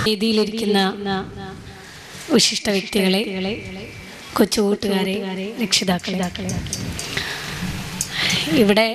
വേദിയിലിരിക്കുന്ന വിശിഷ്ട വ്യക്തികളെ കൊച്ചു കൂട്ടുകാരെ രക്ഷിതാക്കളെ ഇവിടെ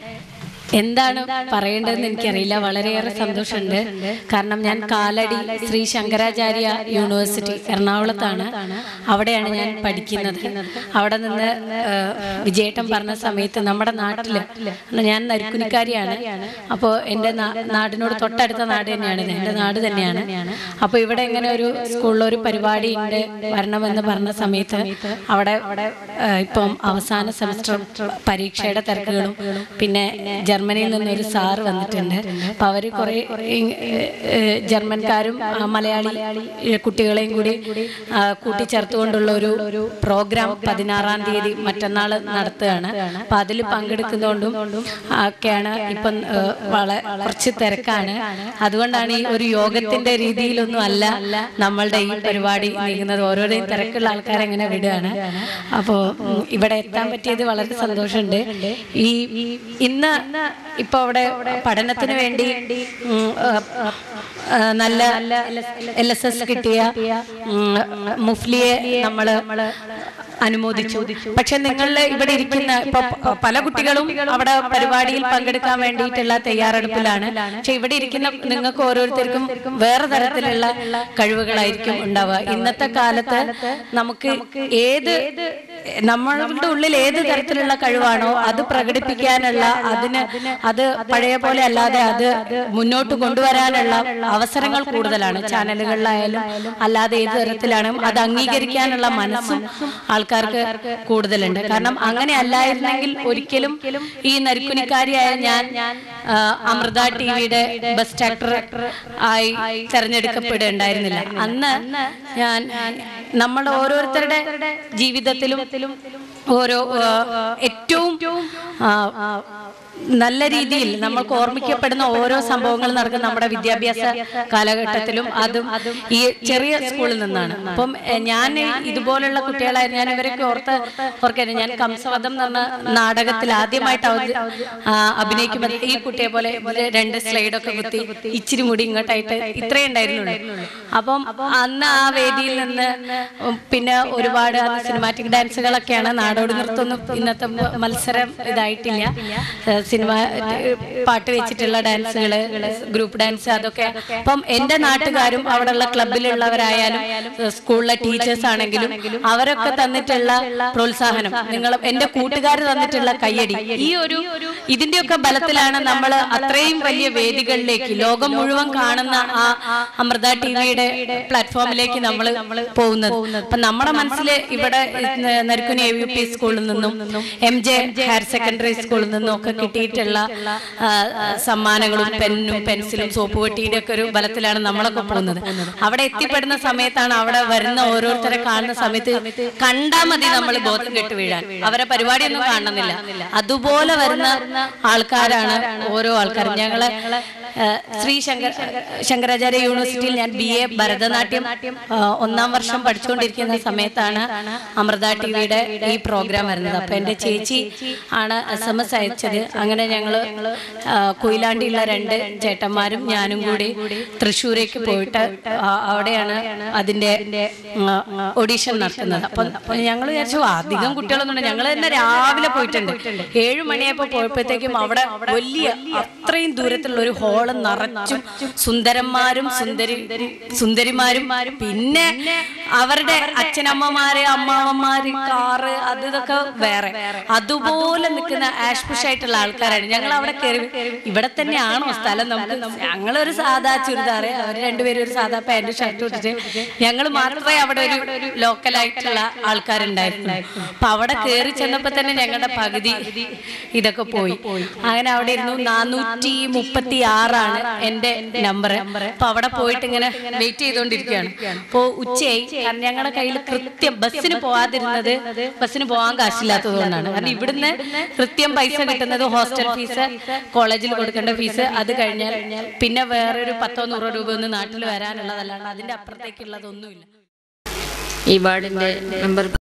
എന്താണ് പറയേണ്ടതെന്ന് എനിക്കറിയില്ല വളരെയേറെ സന്തോഷമുണ്ട് കാരണം ഞാൻ കാലടി ശ്രീ ശങ്കരാചാര്യ യൂണിവേഴ്സിറ്റി എറണാകുളത്താണ് അവിടെയാണ് ഞാൻ പഠിക്കുന്നത് അവിടെ നിന്ന് ഏഹ്, വിജയേട്ടൻ പറഞ്ഞ സമയത്ത് നമ്മുടെ നാട്ടിൽ ഞാൻ നരുക്കുനിക്കാരിയാണ് അപ്പോൾ എൻ്റെ നാ- നാടിനോട് തൊട്ടടുത്ത നാട് തന്നെയാണ് ഇത് എൻ്റെ നാട് തന്നെയാണ് അപ്പോൾ ഇവിടെ ഇങ്ങനെ ഒരു സ്കൂളിൽ ഒരു പരിപാടി ഉണ്ട് വരണമെന്ന് പറഞ്ഞ സമയത്ത് അവിടെ ഏഹ്, ഇപ്പം അവസാന സെമസ്റ്റർ പരീക്ഷയുടെ തിരക്കുകളും പിന്നെ ജർമ്മനിയിൽ നിന്നൊരു സാറ് വന്നിട്ടുണ്ട് അപ്പം അവർ കുറേ ഇങ്- ഏഹ്, ജർമ്മൻകാരും ആ, മലയാളി ഏഹ്, കുട്ടികളെയും കൂടി ആ, കൂട്ടിച്ചേർത്തുകൊണ്ടുള്ള ഒരു പ്രോഗ്രാം പതിനാറാം തീയതി മറ്റന്നാൾ നടത്തുകയാണ് അപ്പം അതിൽ പങ്കെടുക്കുന്നതുകൊണ്ടും ഒക്കെയാണ് ഇപ്പം ഏഹ്, വളരെ കുറച്ച് തിരക്കാണ് അതുകൊണ്ടാണ് ഈ ഒരു യോഗത്തിന്റെ രീതിയിലൊന്നും അല്ല നമ്മളുടെ ഈ പരിപാടി നീങ്ങുന്നത് ഓരോരുത്തരും തിരക്കുള്ള ആൾക്കാരെ അങ്ങനെ വിടുകയാണ് അപ്പോൾ ഇവിടെ എത്താൻ പറ്റിയത് വളരെ സന്തോഷമുണ്ട് ഈ ഇന്ന് ഇപ്പൊ അവിടെ പഠനത്തിന് വേണ്ടി ഉം, ആ, ആ, നല്ല എൽ എസ് എസ് കിട്ടിയ ഉം, മുഫ്ലിയെ നമ്മള് അനുമോദിച്ചു പക്ഷെ നിങ്ങൾ ഇവിടെ ഇരിക്കുന്ന ഇപ്പൊ പ- പല കുട്ടികളും അവിടെ പരിപാടിയിൽ പങ്കെടുക്കാൻ വേണ്ടിയിട്ടുള്ള തയ്യാറെടുപ്പിലാണ് പക്ഷെ ഇവിടെ ഇരിക്കുന്ന നിങ്ങൾക്ക് ഓരോരുത്തർക്കും വേറെ തരത്തിലുള്ള കഴിവുകളായിരിക്കും ഉണ്ടാവുക ഇന്നത്തെ കാലത്ത് നമുക്ക് ഏത് നമ്മളുടെ ഉള്ളിൽ ഏത് തരത്തിലുള്ള കഴിവാണോ അത് പ്രകടിപ്പിക്കാനുള്ള അതിന് അത് പഴയ പോലെ അല്ലാതെ അത് മുന്നോട്ട് കൊണ്ടുവരാനുള്ള അവസരങ്ങൾ കൂടുതലാണ് ചാനലുകളിലായാലും അല്ലാതെ ഏത് തരത്തിലാണ് അത് അംഗീകരിക്കാനുള്ള മനസ്സും ആൾക്കാർക്ക് കൂടുതലുണ്ട് കാരണം അങ്ങനെ അല്ലായിരുന്നെങ്കിൽ ഒരിക്കലും ഈ നരുക്കുനിക്കാരിയായ ഞാൻ ആ, അമൃത ടി വിയുടെ ബെസ്റ്റ് ആക്ടർ ആയി തെരഞ്ഞെടുക്കപ്പെടുകയുണ്ടായിരുന്നില്ല അന്ന് ഞാൻ നമ്മൾ ഓരോരുത്തരുടെ ജീവിതത്തിലും ഓരോ ആ, ഏറ്റവും ആ, നല്ല രീതിയിൽ നമ്മൾക്ക് ഓർമ്മിക്കപ്പെടുന്ന ഓരോ സംഭവങ്ങൾ നടക്കുന്ന നമ്മുടെ വിദ്യാഭ്യാസ കാലഘട്ടത്തിലും അതും ഈ ചെറിയ സ്കൂളിൽ നിന്നാണ് അപ്പം എ, ഞാൻ ഇതുപോലുള്ള കുട്ടികളായിരുന്നു ഞാൻ ഇവരൊക്കെ ഓർത്ത് ഓർക്കായിരുന്നു ഞാൻ കംസവധം എന്ന് പറഞ്ഞ നാടകത്തിൽ ആദ്യമായിട്ട് അവത- ആ, അഭിനയിക്കുമ്പോൾ ഈ കുട്ടിയെ പോലെ ഇവര് രണ്ട് സ്ലൈഡൊക്കെ കുത്തി ഇച്ചിരി മുടി ഇങ്ങോട്ടായിട്ട് ഇത്രേ ഉണ്ടായിരുന്നുള്ളൂ അപ്പം അന്ന് ആ വേദിയിൽ നിന്ന് ഉം, പിന്നെ ഒരുപാട് സിനിമാറ്റിക് ഡാൻസുകളൊക്കെയാണ് നാടോടി നൃത്തമൊന്നും ഇന്നത്തെ മ- മത്സരം ഇതായിട്ടില്ല ഏഹ് സിനിമ ഏഹ് പാട്ട് വെച്ചിട്ടുള്ള ഡാൻസുകൾ ഗ്രൂപ്പ് ഡാൻസ് അതൊക്കെ അപ്പം എൻ്റെ നാട്ടുകാരും അവിടെയുള്ള ക്ലബിലുള്ളവരായാലും ഏഹ് സ്കൂളിലെ ടീച്ചേഴ്സ് ആണെങ്കിലും അവരൊക്കെ തന്നിട്ടുള്ള പ്രോത്സാഹനം നിങ്ങൾ എൻ്റെ കൂട്ടുകാർ തന്നിട്ടുള്ള കയ്യടി ഈ ഒരു ഇതിന്റെയൊക്കെ ബലത്തിലാണ് നമ്മൾ അത്രയും വലിയ വേദികളിലേക്ക് ലോകം മുഴുവൻ കാണുന്ന ആ അമൃത ടി വിയുടെ പ്ലാറ്റ്ഫോമിലേക്ക് നമ്മൾ പോകുന്നത് അപ്പൊ നമ്മുടെ മനസ്സിൽ ഇവിടെ നരുക്കുനി എ യു പി സ്കൂളിൽ നിന്നും എം ജെ ഹയർ സെക്കൻഡറി സ്കൂളിൽ നിന്നും ഒക്കെ കിട്ടിയിട്ടുള്ള ആ, സമ്മാനങ്ങളും പെന്നും പെൻസിലും സോപ്പ് പെട്ടിയുടെ ഒക്കെ ഒരു ബലത്തിലാണ് നമ്മളൊക്കെ പോകുന്നത് അവിടെ എത്തിപ്പെടുന്ന സമയത്താണ് അവിടെ വരുന്ന ഓരോരുത്തരെ കാണുന്ന സമയത്ത് കണ്ടാ മതി നമ്മൾ ബോധം കെട്ട് വീഴാൻ അവരെ പരിപാടിയൊന്നും കാണുന്നില്ല അതുപോലെ വരുന്ന ആൾക്കാരാണ് ഓരോ ആൾക്കാരും ഞങ്ങള് ആ, ശ്രീ ശങ്കർ ശങ്കരാചാര്യ യൂണിവേഴ്സിറ്റിയിൽ ഞാൻ ബി എ ഭരതനാട്യം ആ, ഒന്നാം വർഷം പഠിച്ചുകൊണ്ടിരിക്കുന്ന സമയത്താണ് അമൃത ടി വിയുടെ ഈ പ്രോഗ്രാം വരുന്നത് അപ്പൊ എന്റെ ചേച്ചി ആണ് എസ് എം എസ് അയച്ചത് അങ്ങനെ ഞങ്ങള് ആ, കൊയിലാണ്ടിയുള്ള രണ്ട് ചേട്ടന്മാരും ഞാനും കൂടി തൃശ്ശൂരേക്ക് പോയിട്ട് ആ, അവിടെയാണ് അതിന്റെ ഓഡീഷൻ നടത്തുന്നത് അപ്പൊ ഞങ്ങൾ വിചാരിച്ചു അധികം കുട്ടികളൊന്നും ഞങ്ങൾ തന്നെ രാവിലെ പോയിട്ടുണ്ട് ഏഴു മണിയായപ്പോ പോയപ്പോഴത്തേക്കും അവിടെ വലിയ അത്രയും ദൂരത്തുള്ള ഒരു ഹോള് നിറച്ചും സുന്ദരന്മാരും സുന്ദരി സുന്ദരിമാരും പിന്നെ അവരുടെ അച്ഛനമ്മമാര് അമ്മാവന്മാര് കാറ് അത് ഇതൊക്കെ വേറെ അതുപോലെ നിൽക്കുന്ന ആഷ്പുഷ് ആയിട്ടുള്ള ആൾക്കാരാണ് ഞങ്ങൾ അവിടെ കയറി ഇവിടെ തന്നെയാണോ സ്ഥലം നമുക്ക് ഞങ്ങളൊരു സാധാ ചുരിദാറ് അവർ രണ്ടുപേരും ഒരു സാധാ പാന്റ് ഷർട്ട് ഇട്ടിട്ട് ഞങ്ങൾ മാത്രമേ അവിടെ ഒരു ലോക്കലായിട്ടുള്ള ആൾക്കാരുണ്ടായിരുന്നു അപ്പൊ അവിടെ കയറി ചെന്നപ്പോ തന്നെ ഞങ്ങളുടെ പകുതി ഇതൊക്കെ പോയി അങ്ങനെ അവിടെ ഇരുന്നു നാനൂറ്റി മുപ്പത്തി ആറാണ് എന്റെ നമ്പർ അപ്പൊ അവിടെ പോയിട്ട് ഇങ്ങനെ വെയിറ്റ് ചെയ്തുകൊണ്ടിരിക്കുകയാണ് അപ്പോ ഉച്ചയായി കാരണം ഞങ്ങളുടെ കയ്യിൽ കൃത്യം ബസ്സിന് പോവാതിരുന്നത് ബസ്സിന് പോകാൻ കാശില്ലാത്തത് കൊണ്ടാണ് കാരണം ഇവിടുന്ന് കൃത്യം പൈസ കിട്ടുന്നത് ഹോസ്റ്റൽ ഫീസ് കോളേജിൽ കൊടുക്കേണ്ട ഫീസ് അത് കഴിഞ്ഞാൽ പിന്നെ വേറൊരു പത്തോ നൂറോ രൂപ ഒന്നും നാട്ടിൽ വരാനുള്ളതല്ലാണ്ട് അതിന്റെ അപ്പുറത്തേക്കുള്ളതൊന്നുമില്ല ഈ വാർഡിന്റെ മെമ്പർ